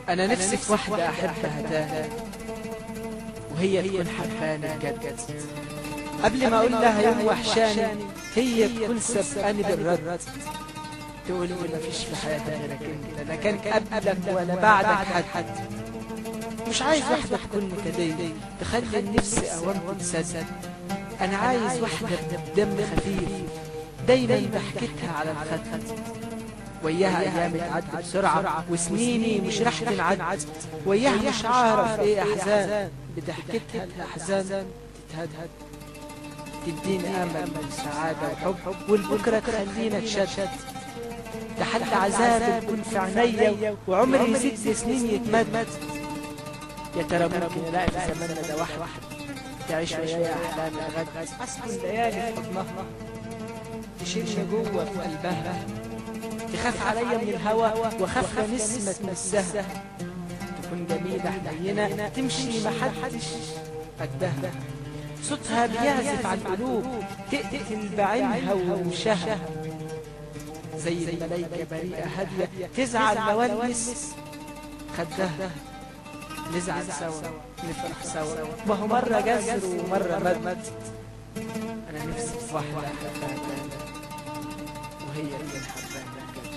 انا نفسي في واحدة احبها تاني وهي تكون حباني بجد قبل ما اقول لها يوم وحشاني هي تكون سبقاني بالرد تقول لي مفيش في حياتي غيرك انت لا كان قبلك ولا بعدك حد مش عايز واحدة تكون كدية تخلي النفس اوام تتسدد انا عايز واحدة بدم خفيف دايما ضحكتها على الخد وياها ايام تعدي بسرعة وسنيني مش راح تنعد وياها مش عارف ايه احزان بضحكتها الاحزان تتهدهد تديني امل وسعادة وحب والبكرة تخلينا تشد ده حتى عذاب يكون في عينيا وعمري ست سنين يتمد يا ترى ممكن الاقي في زماننا ده واحد تعيش ويايا احلام الغد اسكن ليالي في حضنها تشيلني جوه في قلبها تخاف عليا من الهوى واخاف نسمة تمسها تكون جميلة حنينة تمشي محدش قدها صوتها بيعزف على القلوب تقتل بعينها ووشها زي الملايكة بريئة هادية تزعل مونس خدها نزعل سوا نفرح سوا ما هو مرة جزر ومرة مد أنا نفسي في واحدة أحبها وهي اللي حباها بجد